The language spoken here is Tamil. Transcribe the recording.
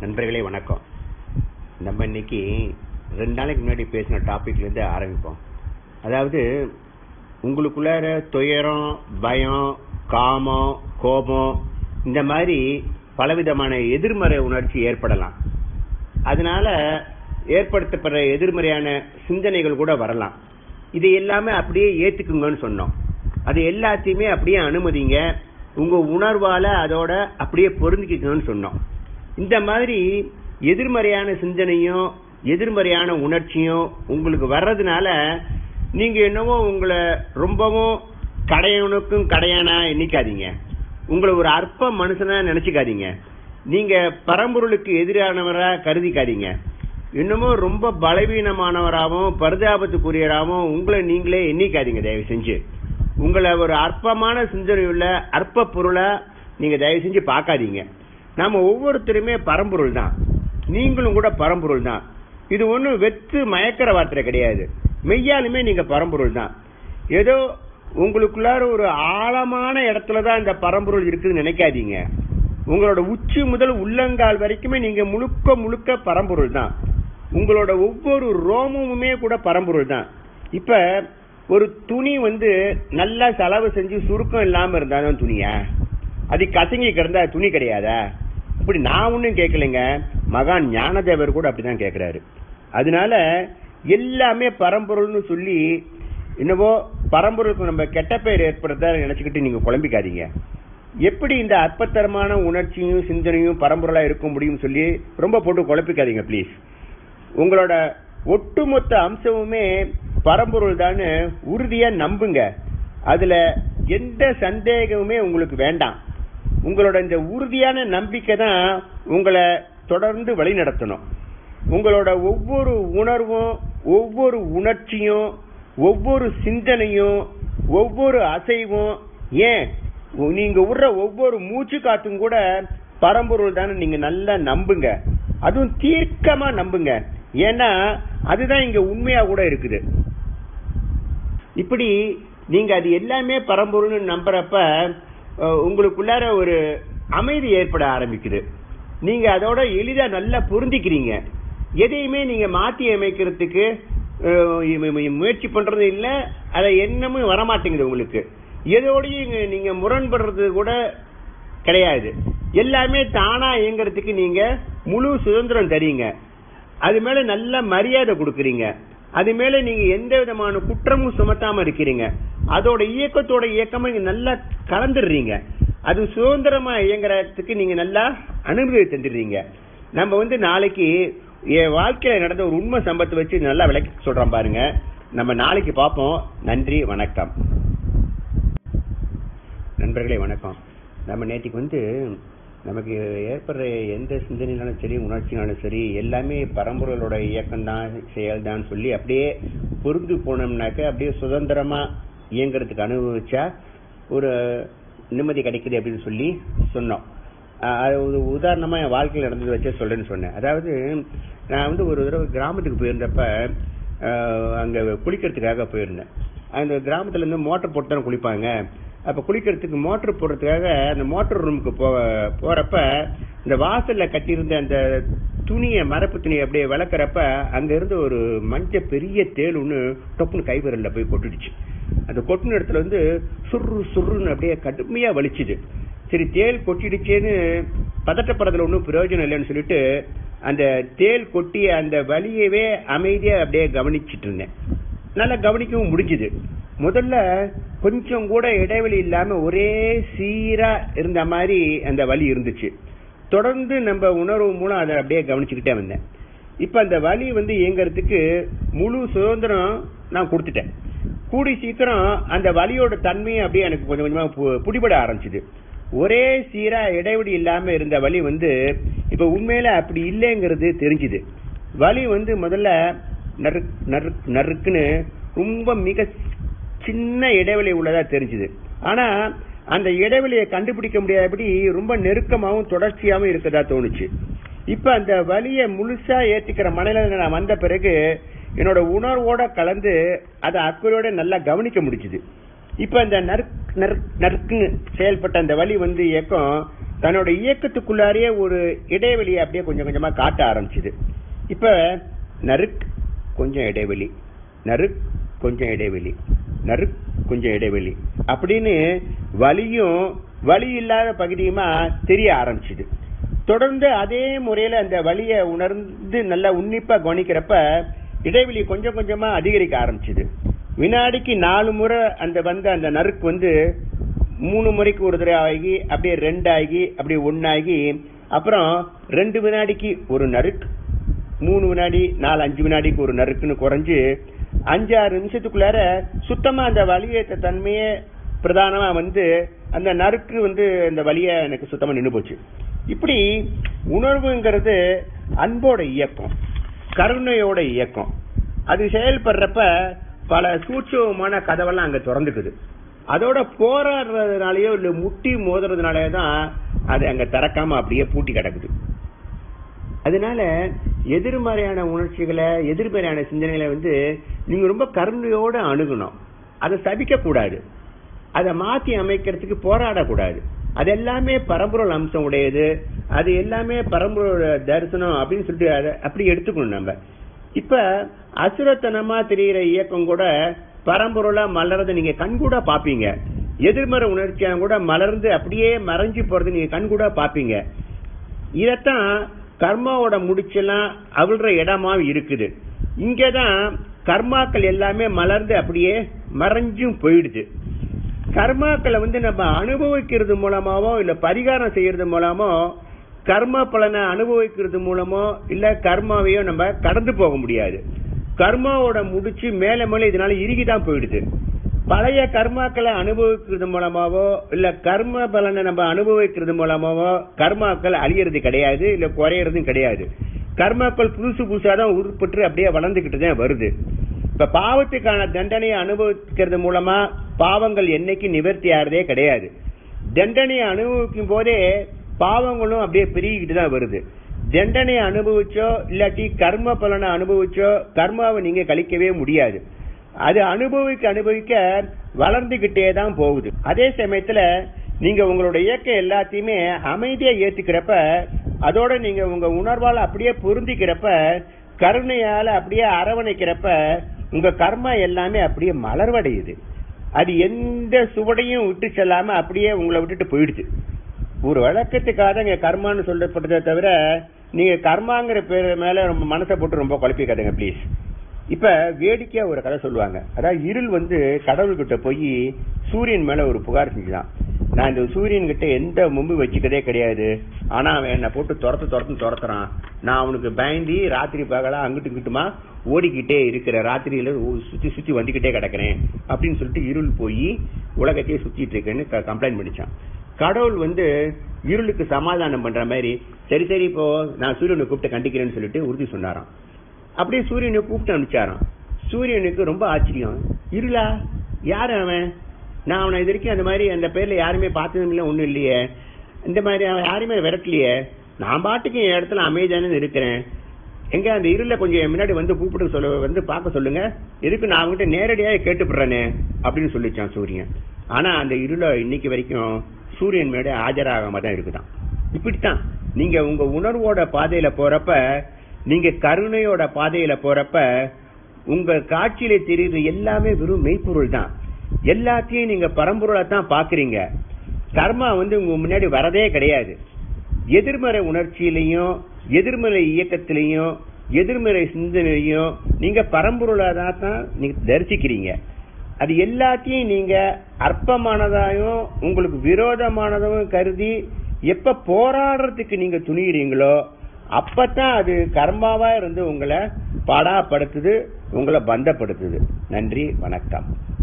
நண்பர்களே வணக்கம் நம்ம இன்னைக்கு ரெண்டு நாளைக்கு முன்னாடி பேசின டாபிக்ல இருந்து ஆரம்பிப்போம் அதாவது உங்களுக்குள்ளார துயரம் பயம் காமம் கோபம் இந்த மாதிரி பலவிதமான எதிர்மறை உணர்ச்சி ஏற்படலாம் அதனால ஏற்படுத்தப்படுற எதிர்மறையான சிந்தனைகள் கூட வரலாம் இது எல்லாமே அப்படியே ஏத்துக்குங்கன்னு சொன்னோம் அது எல்லாத்தையுமே அப்படியே அனுமதிங்க உங்க உணர்வால அதோட அப்படியே பொருந்திக்கணும்னு சொன்னோம் இந்த மாதிரி எதிர்மறையான சிந்தனையும் எதிர்மறையான உணர்ச்சியும் உங்களுக்கு வர்றதுனால நீங்க என்னவோ உங்களை ரொம்பவும் கடையனுக்கும் கடையானா எண்ணிக்காதீங்க உங்களை ஒரு அற்ப மனுஷனா நினைச்சுக்காதீங்க நீங்க பரம்பொருளுக்கு எதிரானவரா கருதிக்காதீங்க இன்னமும் ரொம்ப பலவீனமானவராகவும் பரிதாபத்துக்குரியவராகவும் உங்களை நீங்களே எண்ணிக்காதீங்க தயவு செஞ்சு உங்களை ஒரு அற்பமான சிந்தனையுள்ள அற்ப பொருளா நீங்க தயவு செஞ்சு பார்க்காதீங்க நாம ஒவ்வொருத்தருமே பரம்பொருள் தான் நீங்களும் கூட பரம்பொருள் தான் இது ஒண்ணும் வெத்து மயக்கிற வார்த்தை கிடையாது மெய்யாலுமே நீங்க பரம்பொருள் தான் ஏதோ உங்களுக்குள்ளார ஒரு ஆழமான இடத்துல தான் இந்த பரம்பொருள் இருக்குன்னு நினைக்காதீங்க உங்களோட உச்சி முதல் உள்ளங்கால் வரைக்குமே நீங்க முழுக்க முழுக்க பரம்பொருள் தான் உங்களோட ஒவ்வொரு ரோமமுமே கூட பரம்பொருள் தான் இப்ப ஒரு துணி வந்து நல்லா செலவு செஞ்சு சுருக்கம் இல்லாம இருந்தாலும் துணியா அது கசங்கி கிடந்தா துணி கிடையாதா இப்படி நான் ஒன்னும் கேட்கலைங்க மகான் ஞானதேவர் கூட அப்படிதான் கேட்கிறாரு அதனால எல்லாமே பரம்பொருள்னு சொல்லி என்னவோ பரம்பொருளுக்கு நம்ம கெட்ட பெயர் ஏற்படுறதா நினைச்சுக்கிட்டு நீங்க குழம்பிக்காதீங்க எப்படி இந்த அற்பத்தரமான உணர்ச்சியும் சிந்தனையும் பரம்பொருளா இருக்க முடியும் சொல்லி ரொம்ப போட்டு குழப்பிக்காதீங்க ப்ளீஸ் உங்களோட ஒட்டுமொத்த அம்சமுமே பரம்பொருள் தான் உறுதியா நம்புங்க அதுல எந்த சந்தேகமுமே உங்களுக்கு வேண்டாம் உங்களோட இந்த உறுதியான நம்பிக்கை தான் உங்களை தொடர்ந்து வழி நடத்தணும் உங்களோட ஒவ்வொரு உணர்வும் ஒவ்வொரு உணர்ச்சியும் ஒவ்வொரு சிந்தனையும் ஒவ்வொரு அசைவும் ஏன் நீங்க விடுற ஒவ்வொரு மூச்சு காத்தும் கூட பரம்பொருள் தானே நீங்க நல்லா நம்புங்க அதுவும் தீர்க்கமா நம்புங்க ஏன்னா அதுதான் இங்க உண்மையா கூட இருக்குது இப்படி நீங்க அது எல்லாமே பரம்பொருள்னு நம்புறப்ப உங்களுக்குள்ளார ஒரு அமைதி ஏற்பட ஆரம்பிக்குது நீங்க அதோட எளிதா நல்லா பொருந்திக்கிறீங்க எதையுமே நீங்க மாத்தி அமைக்கிறதுக்கு முயற்சி பண்றது இல்ல அதை என்னமும் வரமாட்டேங்குது உங்களுக்கு எதோடையும் நீங்க முரண்படுறது கூட கிடையாது எல்லாமே தானா இயங்குறதுக்கு நீங்க முழு சுதந்திரம் தரீங்க அது மேல நல்ல மரியாதை கொடுக்கறீங்க அது மேல நீங்க எந்த விதமான குற்றமும் சுமத்தாம இருக்கிறீங்க அதோட இயக்கத்தோட இயக்கமா நீங்க நல்லா கலந்துடுறீங்க அது சுதந்திரமா இயங்குறதுக்கு நீங்க நல்லா அனுமதி தந்துடுறீங்க நம்ம வந்து நாளைக்கு என் வாழ்க்கையில நடந்த ஒரு உண்மை சம்பத்தை வச்சு நல்லா விளக்கி சொல்றோம் பாருங்க நம்ம நாளைக்கு பார்ப்போம் நன்றி வணக்கம் நண்பர்களே வணக்கம் நம்ம நேற்றுக்கு வந்து நமக்கு ஏற்படுற எந்த சிந்தனைனாலும் சரி உணர்ச்சினாலும் சரி எல்லாமே பரம்பொருளோட இயக்கம் தான் செயல் தான் சொல்லி அப்படியே பொருந்து போனோம்னாக்க அப்படியே சுதந்திரமா இயங்குறதுக்கு அனுபவிச்சா ஒரு நிம்மதி கிடைக்குது அப்படின்னு சொல்லி சொன்னோம் அது ஒரு உதாரணமா என் வாழ்க்கையில் நடந்தது வச்சே சொல்றேன்னு சொன்னேன் அதாவது நான் வந்து ஒரு தடவை கிராமத்துக்கு போயிருந்தப்ப அங்க குளிக்கிறதுக்காக போயிருந்தேன் அந்த கிராமத்துல இருந்து மோட்டர் போட்டு தானே குளிப்பாங்க அப்ப குளிக்கிறதுக்கு மோட்டர் போடுறதுக்காக அந்த மோட்டர் ரூமுக்கு போ போறப்ப இந்த வாசல்ல கட்டியிருந்த அந்த துணியை மரப்பு துணியை அப்படியே விளக்குறப்ப அங்க இருந்து ஒரு மஞ்ச பெரிய தேள் ஒண்ணு டொப்புன்னு கைவிரல்ல போய் கொட்டுடுச்சு அந்த கொட்டின இடத்துல வந்து சுரு சுருன்னு அப்படியே கடுமையா வலிச்சுது சரி தேல் கொட்டிடுச்சேன்னு பதட்டப்படுறதுல ஒன்றும் பிரயோஜனம் இல்லைன்னு சொல்லிட்டு அந்த தேல் கொட்டிய அந்த வலியவே அமைதியா அப்படியே கவனிச்சிட்டு இருந்தேன் நல்லா கவனிக்கவும் முடிஞ்சுது முதல்ல கொஞ்சம் கூட இடைவெளி இல்லாம ஒரே சீரா இருந்த மாதிரி அந்த வலி இருந்துச்சு தொடர்ந்து நம்ம உணர்வு மூலம் அதை அப்படியே கவனிச்சுக்கிட்டே வந்தேன் இப்ப அந்த வலி வந்து இயங்குறதுக்கு முழு சுதந்திரம் நான் கொடுத்துட்டேன் கூடி சீக்கிரம் அந்த வலியோட தன்மையை அப்படியே எனக்கு கொஞ்சம் கொஞ்சமா புடிபட ஆரம்பிச்சுது ஒரே சீரா இடைவெளி இல்லாம இருந்த வலி வந்து இப்ப உண்மையில அப்படி இல்லைங்கிறது தெரிஞ்சுது வலி வந்து முதல்ல நறுக்கு நறுக்குன்னு ரொம்ப மிக சின்ன இடைவெளி உள்ளதா தெரிஞ்சுது ஆனா அந்த இடைவெளியை கண்டுபிடிக்க முடியாதபடி ரொம்ப நெருக்கமாவும் தொடர்ச்சியாவும் இருக்கதா தோணுச்சு இப்ப அந்த வலிய முழுசா ஏத்திக்கிற மனநிலை நான் வந்த பிறகு என்னோட உணர்வோட கலந்து அதை அக்கறையோட நல்லா கவனிக்க முடிச்சுது இப்ப அந்த நறுக்கு நறுக்குன்னு செயல்பட்ட அந்த வலி வந்து இயக்கம் தன்னோட இயக்கத்துக்குள்ளாரே ஒரு இடைவெளியை அப்படியே கொஞ்சம் கொஞ்சமா காட்ட ஆரம்பிச்சுது இப்ப நறுக் கொஞ்சம் இடைவெளி நறுக் கொஞ்சம் இடைவெளி நறுக் கொஞ்சம் இடைவெளி அப்படின்னு வலியும் வலி இல்லாத பகுதியுமா தெரிய ஆரம்பிச்சுது தொடர்ந்து அதே முறையில அந்த வலியை உணர்ந்து நல்லா உன்னிப்பா கவனிக்கிறப்ப இடைவெளி கொஞ்சம் கொஞ்சமா அதிகரிக்க ஆரம்பிச்சுது வினாடிக்கு நாலு முறை அந்த வந்த அந்த நறுக்கு வந்து மூணு முறைக்கு ஒரு தடவை ஆகி அப்படியே ரெண்டு ஆகி அப்படியே ஒன்னாகி அப்புறம் ரெண்டு வினாடிக்கு ஒரு நறுக்கு மூணு வினாடி நாலு அஞ்சு வினாடிக்கு ஒரு நறுக்குன்னு குறைஞ்சு அஞ்சாறு நிமிஷத்துக்குள்ளார சுத்தமா அந்த வலியேற்ற தன்மையே பிரதானமா வந்து அந்த நறுக்கு வந்து அந்த வலிய எனக்கு சுத்தமா நின்று போச்சு இப்படி உணர்வுங்கிறது அன்போட இயக்கம் கருணையோட இயக்கம் அது செயல்படுறப்ப பல சூட்சமான கதவெல்லாம் அங்க திறந்துக்குது அதோட போராடுறதுனாலயோ இல்ல முட்டி மோதுறதுனாலயோ தான் அது அங்க திறக்காம அப்படியே பூட்டி கிடக்குது அதனால எதிர்மறையான உணர்ச்சிகளை எதிர்மறையான சிந்தனைகளை வந்து நீங்க ரொம்ப கருணையோட அணுகணும் அதை சபிக்க கூடாது அதை மாத்தி அமைக்கிறதுக்கு போராடக்கூடாது அது எல்லாமே பரம்பொருள் அம்சம் உடையது அது எல்லாமே பரம்பொருள் தரிசனம் அப்படின்னு சொல்லிட்டு அதை அப்படி எடுத்துக்கணும் நம்ம இப்ப அசுரத்தனமா தெரிகிற இயக்கம் கூட பரம்பொருளா மலர்றதை நீங்க கண்கூட பாப்பீங்க எதிர்மறை உணர்ச்சியா கூட மலர்ந்து அப்படியே மறைஞ்சு போறது நீங்க கண்கூட பாப்பீங்க இதத்தான் கர்மாவோட முடிச்செல்லாம் அவிழ்ற இடமா இருக்குது இங்கதான் கர்மாக்கள் எல்லாமே மலர்ந்து அப்படியே மறைஞ்சும் போயிடுது கர்மாக்களை வந்து நம்ம அனுபவிக்கிறது மூலமாவோ இல்ல பரிகாரம் செய்யறது மூலமோ கர்ம பலனை அனுபவிக்கிறது மூலமோ இல்ல கர்மாவையோ நம்ம கடந்து போக முடியாது கர்மாவோட முடிச்சு மேல மேல இதனால இறுகிதான் போயிடுது பழைய கர்மாக்களை அனுபவிக்கிறது மூலமாவோ இல்ல கர்ம பலனை நம்ம அனுபவிக்கிறது மூலமாவோ கர்மாக்கள் அழியறது கிடையாது இல்ல குறையறதும் கிடையாது கர்மாக்கள் புதுசு புதுசா தான் உருப்பட்டு அப்படியே வளர்ந்துகிட்டு தான் வருது இப்ப பாவத்துக்கான தண்டனையை அனுபவிக்கிறது மூலமா பாவங்கள் என்னைக்கு நிவர்த்தி ஆறதே கிடையாது தண்டனையை அனுபவிக்கும் போதே பாவங்களும் அப்படியே பெருகிக்கிட்டு தான் வருது தண்டனையை அனுபவிச்சோ இல்லாட்டி கர்ம பலனை அனுபவிச்சோ கர்மாவை நீங்க கழிக்கவே முடியாது அது அனுபவிக்க அனுபவிக்க வளர்ந்துகிட்டே தான் போகுது அதே சமயத்துல நீங்க உங்களோட இயக்கம் எல்லாத்தையுமே அமைதியா ஏத்துக்கிறப்ப அதோட நீங்க உங்க உணர்வால அப்படியே பொருந்திக்கிறப்ப கருணையால அப்படியே அரவணைக்கிறப்ப உங்க கர்மா எல்லாமே அப்படியே மலர்வடையுது அது எந்த சுவடையும் விட்டு செல்லாம அப்படியே உங்களை விட்டுட்டு போயிடுது ஒரு வழக்கத்துக்காக இங்க கர்மான்னு சொல்லப்பட்டதை தவிர நீங்க கர்மாங்கிற பேர் மேல ரொம்ப மனசை போட்டு ரொம்ப குழப்பிக்காதுங்க ப்ளீஸ் இப்ப வேடிக்கையா ஒரு கதை சொல்லுவாங்க அதாவது இருள் வந்து கடவுள்கிட்ட போய் சூரியன் மேல ஒரு புகார் செஞ்சுதான் நான் இந்த சூரியன் கிட்ட எந்த மும்பு வச்சுக்கதே கிடையாது ஆனா அவன் என்ன போட்டு துரத்து துரத்து துரத்துறான் நான் அவனுக்கு பயந்தி ராத்திரி பகலா அங்கிட்டு இங்கிட்டுமா ஓடிக்கிட்டே இருக்கிற ராத்திரியில சுத்தி சுத்தி வந்துகிட்டே கிடக்குறேன் அப்படின்னு சொல்லிட்டு இருள் போய் உலகத்தையே சுத்திட்டு இருக்கேன்னு கம்ப்ளைண்ட் பண்ணிச்சான் கடவுள் வந்து இருளுக்கு சமாதானம் பண்ற மாதிரி சரி சரி இப்போ நான் சூரியனை கூப்பிட்டு கண்டிக்கிறேன்னு சொல்லிட்டு உறுதி சொன்னாராம் அப்படியே சூரியனை கூப்பிட்டு அனுப்பிச்சாராம் சூரியனுக்கு ரொம்ப ஆச்சரியம் இருளா யாரு அவன் நான் அவனை இது வரைக்கும் அந்த மாதிரி அந்த பேர்ல யாருமே பார்த்ததும் இல்லை ஒண்ணும் இல்லையே இந்த மாதிரி அவன் யாருமே விரட்டலையே நான் பாட்டுக்கு என் இடத்துல அமைதியானு இருக்கிறேன் எங்க அந்த இருள கொஞ்சம் என் முன்னாடி வந்து கூப்பிட்டு சொல்ல வந்து பார்க்க சொல்லுங்க எதுக்கு நான் அவங்ககிட்ட நேரடியாக கேட்டுப்படுறேனே அப்படின்னு சொல்லிச்சான் சூரியன் ஆனா அந்த இருள இன்னைக்கு வரைக்கும் சூரியன் மேட ஆஜராகாம தான் இருக்குதான் இப்படித்தான் நீங்க உங்க உணர்வோட பாதையில போறப்ப நீங்க கருணையோட பாதையில போறப்ப உங்க காட்சியில தெரியுது எல்லாமே வெறும் மெய்ப்பொருள் தான் எல்லாத்தையும் நீங்க பரம்பொருளா தான் பாக்குறீங்க கர்மா வந்து உங்க முன்னாடி வரதே கிடையாது எதிர்மறை உணர்ச்சியிலையும் எதிர்மறை இயக்கத்திலையும் எதிர்மறை சிந்தனையும் நீங்க பரம்பொருளா தான் நீங்க தரிசிக்கிறீங்க அது எல்லாத்தையும் நீங்க அற்பமானதாயும் உங்களுக்கு விரோதமானதும் கருதி எப்ப போராடுறதுக்கு நீங்க துணிகிறீங்களோ அப்பதான் அது கர்மாவா இருந்து உங்களை பாடாப்படுத்துது உங்களை பந்தப்படுத்துது நன்றி வணக்கம்